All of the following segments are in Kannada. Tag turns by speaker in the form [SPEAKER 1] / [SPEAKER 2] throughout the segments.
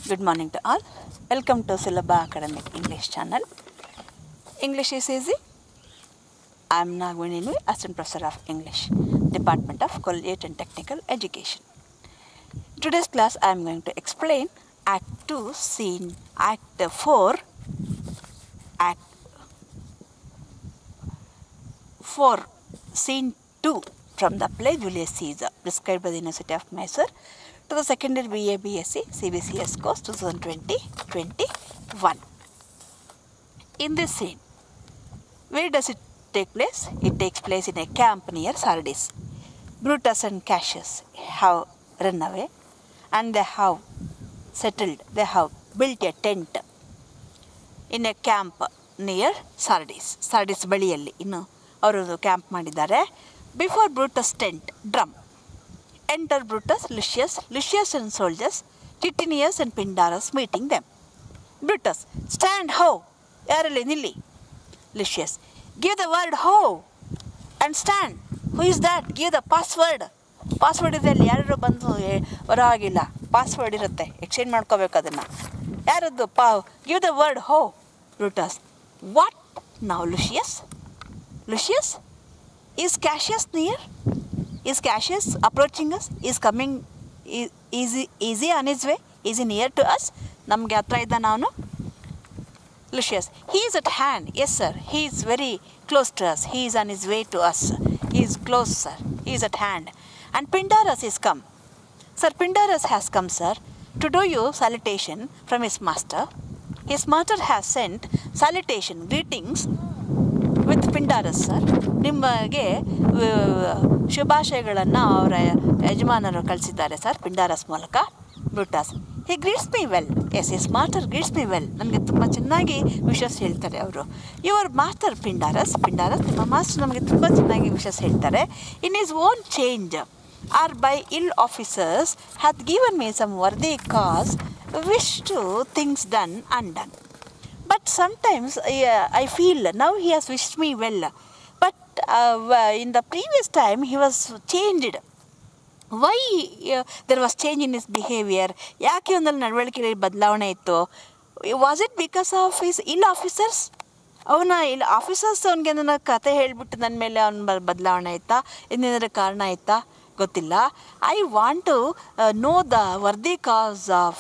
[SPEAKER 1] Good morning to all. Welcome to Syllaba Academic English channel. English is easy. I am Nagwini Nui, Assistant Professor of English, Department of Collegiate and Technical Education. Today's class I am going to explain Act 2, Scene Act 4, Act 4, Scene 2 from the play Julius Caesar, prescribed by the University of Mysore to the secondary BA BSc CBCS course 2020-21. In this scene, where does it take place? It takes place in a camp near Sardis. Brutus and Cassius have run away and they have settled, they have built a tent in a camp near Sardis Sardis ಬಳಿಯಲ್ಲಿ ಇನ್ನು ಅವರು ಕ್ಯಾಂಪ್ ಮಾಡಿದ್ದಾರೆ before Brutus tent drum enter Brutus Lucilius Lucius and soldiers Titinius and Pindarus meeting them Brutus stand ho ಯಾರಲ್ಲಿ ನಿಲ್ಲಿ Lucilius give the word ho and stand who is that give the password password ಇದೆ ಅಲ್ಲಿ ಯಾರು ಬಂದು ಏ- ಬರೋ ಹಾಗಿಲ್ಲ ಪಾಸ್ವರ್ಡ್ ಇರುತ್ತೆ ಎಕ್ಸ್ಚೇಂಜ್ ಮಾಡ್ಕೋಬೇಕು ಅದನ್ನು ಯಾರದ್ದು ಪಾ give the word ho Brutus what ನಾವು Lucilius Lucilius is Cassius near is Cassius approaching us is coming is he is he on his way is he near to us ನಮಗೆ ಹತ್ರ ಇದ್ದಾನೆ ಅವನು Lucius, he is at hand. Yes, sir. He is very close to us. He is on his way to us. He is close, sir. He is at hand. And Pindarus is come. Sir, Pindarus has come, sir, to do you salutation from his master. His master has sent salutation, greetings with Pindarus sir ನಿಮಗೆ ಆ, ಶುಭಾಶಯಗಳನ್ನು ಅವರ ಯಜಮಾನರು ಕಳಿಸಿದ್ದಾರೆ ಸರ್ ಪಿಂಡಾರಸ್ ಮೂಲಕ Brutus he greets me well his his master greets me well ನನಗೆ ತುಂಬ ಚೆನ್ನಾಗಿ ವಿಶಸ್ ಹೇಳ್ತಾರೆ ಅವರು ಯುವರ್ ಮಾಸ್ಟರ್ ಪಿಂಡಾರಸ್ ಪಿಂಡಾರಸ್ ನಿಮ್ಮ ಮಾಸ್ಟರ್ ನಮಗೆ ತುಂಬ ಚೆನ್ನಾಗಿ ವಿಶಸ್ ಹೇಳ್ತಾರೆ in his own change or by ill officers hath given me some worthy cause to wish things done undone but sometimes uh, I feel now he has wished me well. But uh, w- in the previous time he was changed. Why there was change in his behaviour ಯಾಕೆ ಒಂದಲ್ಲಿ ನಡವಳಿಕೆಯಲ್ಲಿ ಬದಲಾವಣೆ ಇತ್ತು was it because of his ill officers ಅವನ ಇಲ್ಲಿ ಆಫೀಸರ್ಸ್ ಅವನಿಗೆ ನನ್ನ ಕತೆ ಹೇಳಿಬಿಟ್ಟು ನನ್ನ ಮೇಲೆ ಅವನ ಬದಲಾವಣೆ ಆಯಿತಾ ಇನ್ನೇನಾದ್ರು ಕಾರಣ ಆಯಿತಾ ಗೊತ್ತಿಲ್ಲ I want to know the worthy cause of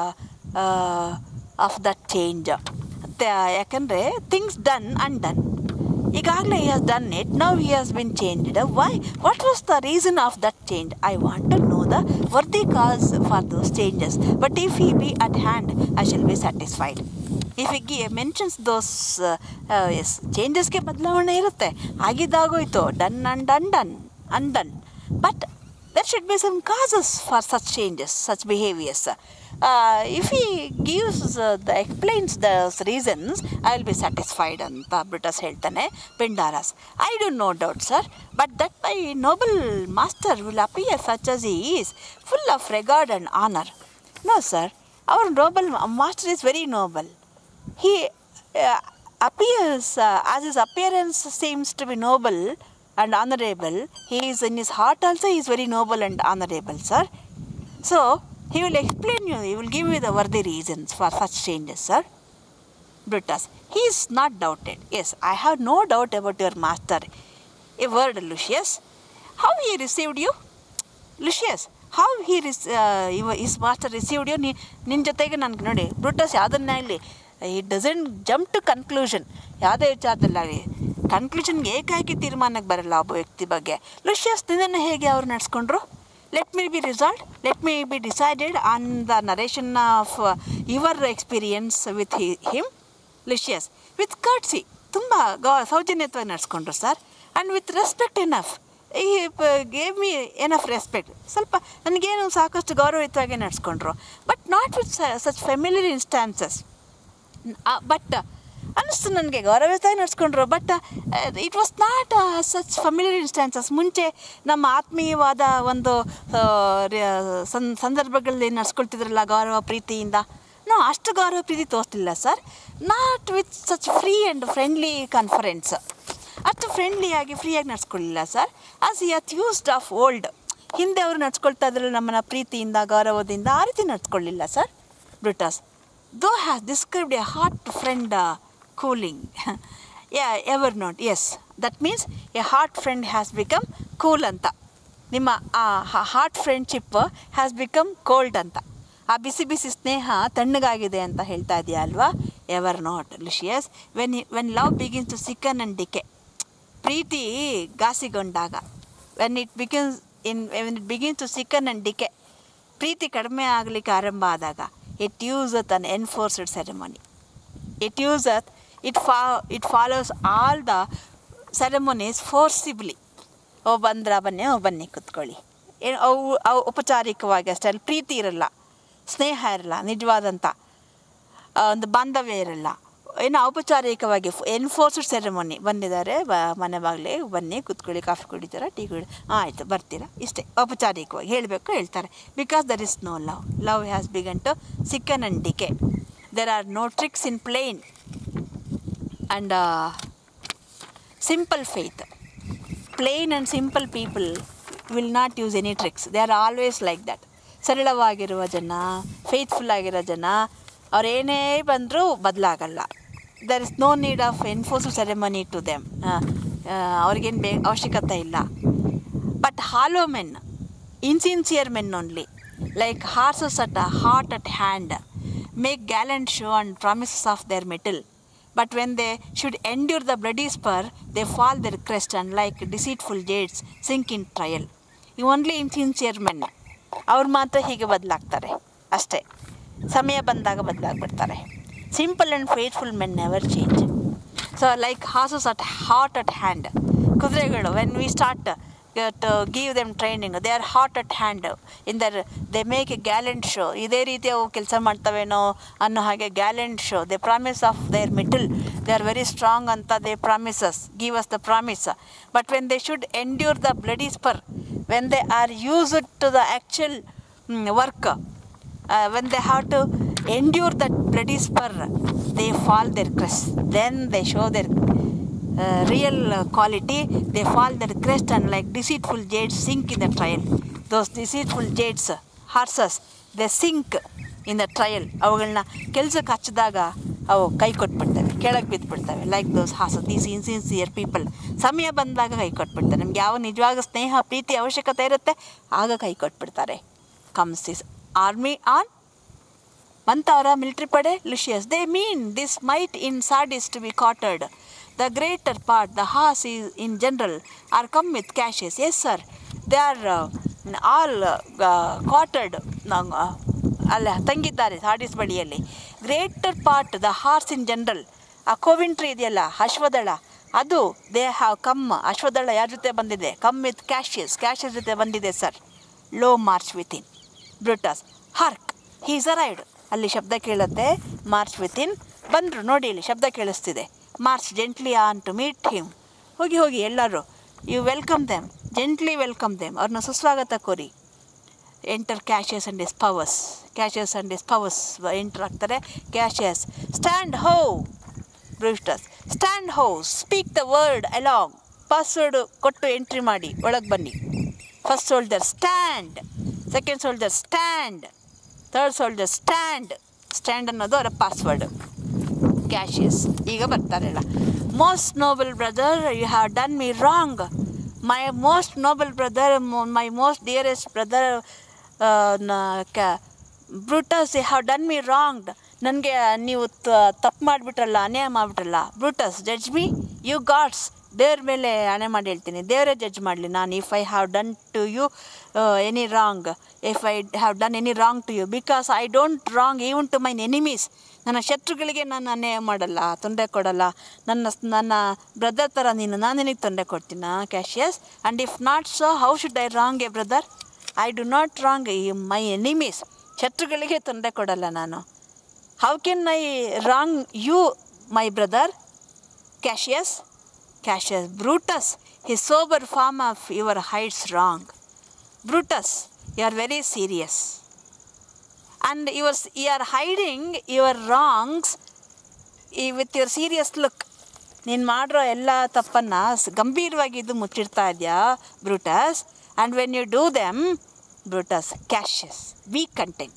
[SPEAKER 1] of that change ಯಾಕಂದರೆ ಥಿಂಗ್ಸ್ ಡನ್ ಅನ್ಡನ್ ಈಗಾಗಲೇ he has done it now he has been changed why what was the reason of that change I want to know the worthy cause for those changes but if he be at hand I shall be satisfied if he mentions those is ಚೇಂಜಸ್ಗೆ ಬದಲಾವಣೆ ಇರುತ್ತೆ ಆಗಿದ್ದಾಗೋಯ್ತು done and done done ಅನ್ಡನ್ but there should be some causes for such changes, such behaviors. Uh, if he gives uh, the explains those reasons, I will be satisfied ಅಂತ ಬ್ರಿಟಸ್ ಹೇಳ್ತಾನೆ Pindarus I don't no doubt sir but that my noble master will appear such as he is full of regard and honour no sir our noble master is very noble he uh, appears uh, as his appearance seems to be noble and honorable he is in his heart also he is very noble and honorable sir so he will explain you he will give you the worthy reasons for such changes sir brutus he is not doubted yes i have no doubt about your master a word lucius how he received you Lucilius how he received his master received you ನೀ ನಿನ್ನ ಜೊತೆಗೆ ನನಗೆ ನೋಡಿ ಬ್ರೂಟಸ್ ಯಾವುದನ್ನೇ ಆಗಲಿ ಈ ಡಸಂಟ್ ಜಂಪ್ ಟು ಕನ್ಕ್ಲೂಷನ್ ಯಾವುದೇ ವಿಚಾರದಲ್ಲಾಗಲಿ ಕನ್ಕ್ಲೂಷನ್ಗೆ ಏಕಾಏಕಿ ತೀರ್ಮಾನಕ್ಕೆ ಬರಲ್ಲ ಒಬ್ಬ ವ್ಯಕ್ತಿ ಬಗ್ಗೆ ಲುಷಿಯಸ್ ನಿನ್ನನ್ನು ಹೇಗೆ ಅವ್ರು ನಡೆಸ್ಕೊಂಡ್ರು let me be resolved let me be decided on the narration of your experience with him Lucius with courtesy ತುಂಬ ಗೌ ಸೌಜನ್ಯತ್ವಾಗಿ ನಡೆಸ್ಕೊಂಡ್ರು sir and with respect enough he gave me enough respect ಸ್ವಲ್ಪ ನನಗೇನು ಸಾಕಷ್ಟು ಗೌರವಯುತವಾಗಿ ನಡೆಸ್ಕೊಂಡ್ರು but not with such familiar instances but ಅನ್ನಿಸ್ತು ನನಗೆ ಗೌರವಯುತವಾಗಿ ನಡೆಸ್ಕೊಂಡ್ರು but it was not such familiar instances ಮುಂಚೆ ನಮ್ಮ ಆತ್ಮೀಯವಾದ ಒಂದು ಆ, ರ- ಸಂ- ಸಂದರ್ಭಗಳಲ್ಲಿ ನಡ್ಸ್ಕೊಳ್ತಿದ್ರಲ್ಲ ಗೌರವ ಪ್ರೀತಿಯಿಂದ ನೋ ಅಷ್ಟು ಗೌರವ ಪ್ರೀತಿ ತೋರಿಸ್ತಿಲ್ಲ sir not with such free and friendly conference ಅಷ್ಟು ಫ್ರೆಂಡ್ಲಿಯಾಗಿ ಫ್ರೀಯಾಗಿ ನಡ್ಸ್ಕೊಳ್ಳಿಲ್ಲ sir as hath used of old ಹಿಂದೆ ಅವರು ನಡ್ಸ್ಕೊಳ್ತಾ ಇದ್ರಲ್ಲ ನಮ್ಮನ್ನ ಪ್ರೀತಿಯಿಂದ ಗೌರವದಿಂದ ಆ ರೀತಿ ನಡ್ಸ್ಕೊಳ್ಳಿಲ್ಲ sir Brutus. Thou hast described a heart friend uh, cooling. yeah, ever not. Yes. That means a heart friend has become cool ಅಂತ ನಿಮ್ಮ ಆ heart friendship has become cold ಅಂತ ಆ ಬಿಸಿ ಬಿಸಿ ಸ್ನೇಹ ತಣ್ಣಗಾಗಿದೆ ಅಂತ ಹೇಳ್ತಾ ಇದೆಯಾ ಅಲ್ವಾ ever not Lucius when when love begins to sicken and decay ಪ್ರೀತಿ ಘಾಸಿಗೊಂಡಾಗ when it begins in when it begins to sicken and decay ಪ್ರೀತಿ ಕಡಿಮೆ ಆಗಲಿಕ್ಕೆ ಆರಂಭ ಆದಾಗ it useth an enforced ceremony it useth it ಫಾ it follows all the ceremonies forcibly ಅವು ಬಂದ್ರ ಬನ್ನಿ ಅವು ಬನ್ನಿ ಕುತ್ಕೊಳ್ಳಿ ಏನು ಅವು ಅವು ಔಪಚಾರಿಕವಾಗಿ ಅಷ್ಟೇ ಅಲ್ಲಿ ಪ್ರೀತಿ ಇರಲ್ಲ ಸ್ನೇಹ ಇರಲ್ಲ ನಿಜವಾದಂಥ ಆ, ಒಂದು ಬಾಂಧವ್ಯ ಇರಲ್ಲ ಏನು ಔಪಚಾರಿಕವಾಗಿ ಎನ್ಫೋರ್ಸ್ಡ್ ಸೆರೆಮನಿ ಬಂದಿದ್ದಾರೆ ಬ ಮನೆ ಬಾಗಿಲೇ ಬನ್ನಿ ಕುತ್ಕೊಳ್ಳಿ ಕಾಫಿ ಕುಡಿತೀರಾ ಟೀ ಕುಡಿ ಹಾಂ ಆಯಿತು ಬರ್ತೀರಾ ಇಷ್ಟೇ ಔಪಚಾರಿಕವಾಗಿ ಹೇಳಬೇಕು ಹೇಳ್ತಾರೆ because there is no love love has begun to sicken and decay there are no tricks in plain and simple faith plain and simple people will not use any tricks they are always like that ಸರಳವಾಗಿರುವ ಜನ ಫೇತ್ಫುಲ್ ಆಗಿರೋ ಜನ ಅವ್ರು ಏನೇ ಬಂದರೂ ಬದಲಾಗಲ್ಲ there is no need of enforce ceremony to them ಅವ್ರಿಗೇನು ಬೇ ಅವಶ್ಯಕತೆ ಇಲ್ಲ but hollow men insincere men only like horses at heart at hand make gallant show and promises of their mettle But when they should endure the bloody spur, they fall their crest and like deceitful jades sink in trial. ಈ ಓನ್ಲಿ ಇನ್ಸಿನ್ಸಿಯರ್ ಮೆನ್ ಅವ್ರು ಮಾತ್ರ ಹೀಗೆ ಬದಲಾಗ್ತಾರೆ ಅಷ್ಟೇ ಸಮಯ ಬಂದಾಗ ಬದಲಾಗ್ಬಿಡ್ತಾರೆ simple and faithful men never change so like horses at hot at hand ಕುದುರೆಗಳು when we start to give them training they are hot at hand in there they make a gallant show ಇದೇ ರೀತಿ ಅವು ಕೆಲಸ ಮಾಡ್ತವೇನೋ ಅನ್ನೋ ಹಾಗೆ gallant show they promise of their mettle they are very strong ಅಂತ they promises give us the promise but when they should endure the bloody spur when they are used to the actual work uh, when they have to endure that bloody spur, they fall their crest. Then they show their uh, real uh, quality. They fall their crest and like deceitful jades sink in the trial. Those deceitful jades, horses, they sink in the trial. ಅವುಗಳನ್ನ ಕೆಲಸಕ್ಕೆ ಹಚ್ಚಿದಾಗ ಅವು ಕೈ ಕೊಟ್ಬಿಡ್ತವೆ ಕೆಳಗೆ ಬಿದ್ದುಬಿಡ್ತವೆ like those horse these insincere people ಸಮಯ ಬಂದಾಗ ಕೈ ಕೊಟ್ಬಿಡ್ತಾರೆ ನಮ್ಗೆ ಯಾವ ನಿಜವಾಗ ಸ್ನೇಹ ಪ್ರೀತಿ ಅವಶ್ಯಕತೆ ಇರುತ್ತೆ ಆಗ ಕೈ ಕೊಟ್ಬಿಡ್ತಾರೆ ಕಮ್ಸ್ ದಿಸ್ ಆರ್ಮಿ ಆನ್ ಬಂತವರ ಮಿಲಿಟರಿ ಪಡೆ Lucius they mean this night in Sardis to be quartered the greater part the horse is in general are come with Cassius ಎಸ್ sir they are all quartered ಅಲ್ಲ ತಂಗಿದ್ದಾರೆ ಸಾರ್ಡಿಸ್ ಬಳಿಯಲ್ಲಿ greater part the horse in general ಆ ಕೋವಿಂಟ್ರಿ ಇದೆಯಲ್ಲ ಅಶ್ವದಳ ಅದು ದೇ ಹ್ಯಾವ್ ಕಮ್ ಅಶ್ವದಳ ಯಾರ ಜೊತೆ ಬಂದಿದೆ ಕಮ್ ವಿತ್ ಕ್ಯಾಶಸ್ ಕ್ಯಾಶಸ್ ಜೊತೆ ಬಂದಿದೆ sir low march within Brutus hark he's arrived ಅಲ್ಲಿ ಶಬ್ದ ಕೇಳುತ್ತೆ ಮಾರ್ಚ್ ವಿತಿನ್ ಬಂದರು ನೋಡಿ ಇಲ್ಲಿ ಶಬ್ದ ಕೇಳಿಸ್ತಿದೆ march gently on to meet him ಹೋಗಿ ಹೋಗಿ ಎಲ್ಲರೂ you welcome them gently welcome them ಅವ್ರನ್ನ ಸುಸ್ವಾಗತ ಕೋರಿ enter Cassius and his powers Cassius and his powers enter ಆಗ್ತಾರೆ ಕ್ಯಾಶಸ್ ಸ್ಟ್ಯಾಂಡ್ ಹೋ ಬ್ರೂಸ್ಟರ್ಸ್ stand ho speak the word along password ಕೊಟ್ಟು ಎಂಟ್ರಿ ಮಾಡಿ ಒಳಗೆ ಬನ್ನಿ first soldier stand second soldier stand third soldier stand stand ಅನ್ನೋದು ಅವರ ಪಾಸ್ವರ್ಡ್ ಕ್ಯಾಶಿಯಸ್ ಈಗ ಬರ್ತಾರಲ್ಲ most noble brother you have done me wrong my most noble brother my most dearest brother ಕ್ಯಾ Brutus you have done me wrong ನನಗೆ ನೀವು ತಪ್ಪು ಮಾಡಿಬಿಟ್ರಲ್ಲ ಅನ್ಯಾಯ ಮಾಡಿಬಿಟ್ರಲ್ಲ Brutus judge me you gods ದೇವ್ರ ಮೇಲೆ ಹಣೆ ಮಾಡಿ ಹೇಳ್ತೀನಿ ದೇವರೇ ಜಡ್ಜ್ ಮಾಡಲಿ ನಾನು if I have done to you any wrong if I have done any wrong to you because I don't wrong even to mine enemies ನನ್ನ ಶತ್ರುಗಳಿಗೆ ನಾನು ಅನ್ಯಾಯ ಮಾಡಲ್ಲ ತೊಂದರೆ ಕೊಡಲ್ಲ ನನ್ನ ನನ್ನ ಬ್ರದರ್ ಥರ ನೀನು ನಾನು ನಿನಗೆ ತೊಂದರೆ ಕೊಡ್ತೀನ Cassius and if not so how should I wrong a brother I do not wrong ಈ ಮೈ ಎನಿಮೀಸ್ ಶತ್ರುಗಳಿಗೆ ತೊಂದರೆ ಕೊಡಲ್ಲ ನಾನು how can I wrong you my brother Cassius Cassius Brutus his sober form of your hides wrong. Brutus, you are very serious. And you are, you are hiding your wrongs ಈ- with your serious look. ನೀನು ಮಾಡಿರೋ ಎಲ್ಲ ತಪ್ಪನ್ನು ಗಂಭೀರವಾಗಿ ಇದು ಮುಚ್ಚಿಡ್ತಾ ಇದೆಯಾ Brutus and when you do them Brutus Cassius be content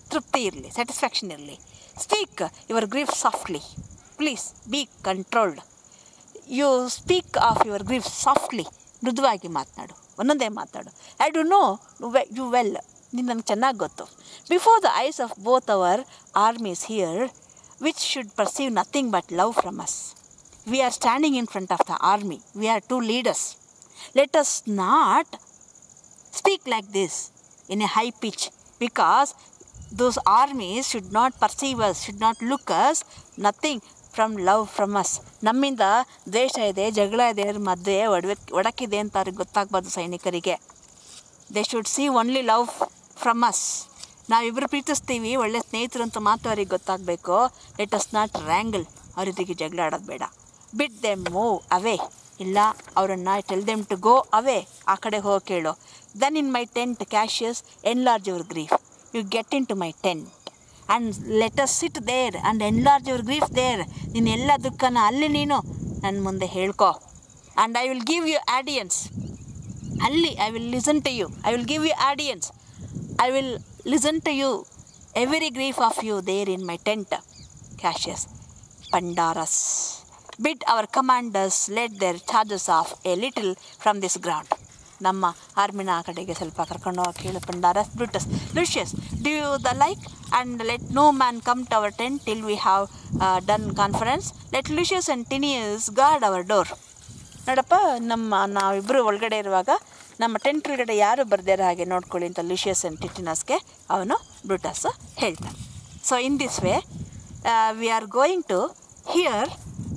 [SPEAKER 1] ತೃಪ್ತಿ ಇರಲಿ ಸ್ಯಾಟಿಸ್ಫ್ಯಾಕ್ಷನ್ ಇರಲಿ speak your grief softly please be controlled you speak of your grief softly ಮೃದುವಾಗಿ ಮಾತನಾಡು ಒಂದೊಂದೇ ಮಾತಾಡು I do know you well ನೀನು ನನಗೆ ಚೆನ್ನಾಗಿ ಗೊತ್ತು before the eyes of both our armies here which should perceive nothing but love from us we are standing in front of the army we R to leaders let us not speak like this in a high pitch because those armies should not perceive us, should not look us, nothing from love from us. ನಮ್ಮಿಂದ ದ್ವೇಷ ಇದೆ ಜಗಳ ಇದೆ ಅವ್ರ ಮಧ್ಯೆ ಒಡವೆ ಒಡಕಿದೆ ಅಂತ ಅವ್ರಿಗೆ ಗೊತ್ತಾಗ್ಬಾರ್ದು ಸೈನಿಕರಿಗೆ they should see only love from us ನಾವಿಬ್ಬರು ಪ್ರೀತಿಸ್ತೀವಿ ಒಳ್ಳೆ ಸ್ನೇಹಿತರು ಅಂತ ಮಾತು ಅವ್ರಿಗೆ ಗೊತ್ತಾಗಬೇಕು ಲೆಟ್ ಅಸ್ ನಾಟ್ ರ್ಯಾಂಗಲ್ ಅವ್ರ ಜೊತೆಗೆ ಜಗಳ ಆಡೋದು ಬೇಡ ಬಿಟ್ ದೆಮ್ ಮೂವ್ ಅವೇ ಇಲ್ಲ ಅವರನ್ನು tell them to go away ಆ ಕಡೆ ಹೋಗಿ ಕೇಳು then in my tent Cassius enlarge your grief you get into my tent and let us sit there and enlarge your grief there ನಿನ್ನ ಎಲ್ಲ ದುಃಖನ ಅಲ್ಲಿ ನೀನು ನನ್ನ ಮುಂದೆ ಹೇಳ್ಕೊ and I will give you audience ಅಲ್ಲಿ I will listen to you I will give you audience I will listen to you every grief of you there in my tent Cassius Pindarus bid our commanders let their charges off a little from this ground ನಮ್ಮ ಆರ್ಮಿನ ಆ ಕಡೆಗೆ ಸ್ವಲ್ಪ ಕರ್ಕೊಂಡು ಹೋಗಿ ಕೇಳು Pindarus Brutus Lucius do you the like and let no man come to our tent till we have done conference let Lucius and Titinius guard our door ನೋಡಪ್ಪ ನಮ್ಮ ನಾವಿಬ್ಬರು ಒಳಗಡೆ ಇರುವಾಗ ನಮ್ಮ ಟೆಂಟ್ ಒಳಗಡೆ ಯಾರು ಬರ್ದಿರೋ ಹಾಗೆ ನೋಡ್ಕೊಳ್ಳಿ ಅಂತ ಲುಷಿಯಸ್ ಆ್ಯಂಡ್ ಟಿಟಿನಸ್ಗೆ ಅವನು ಬ್ರೂಟಸ್ ಹೇಳ್ತಾನೆ so in this way we are going to hear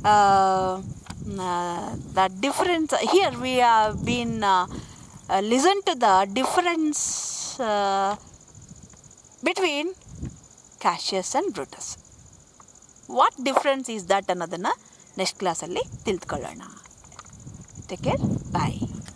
[SPEAKER 1] the difference here we are been listen to the difference between Cassius and Brutus what difference is that ಅನ್ನೋದನ್ನು ನೆಕ್ಸ್ಟ್ ಕ್ಲಾಸಲ್ಲಿ ತಿಳ್ಕೊಳ್ಳೋಣ ಟೇಕ್ ಕೇರ್ ಬಾಯ್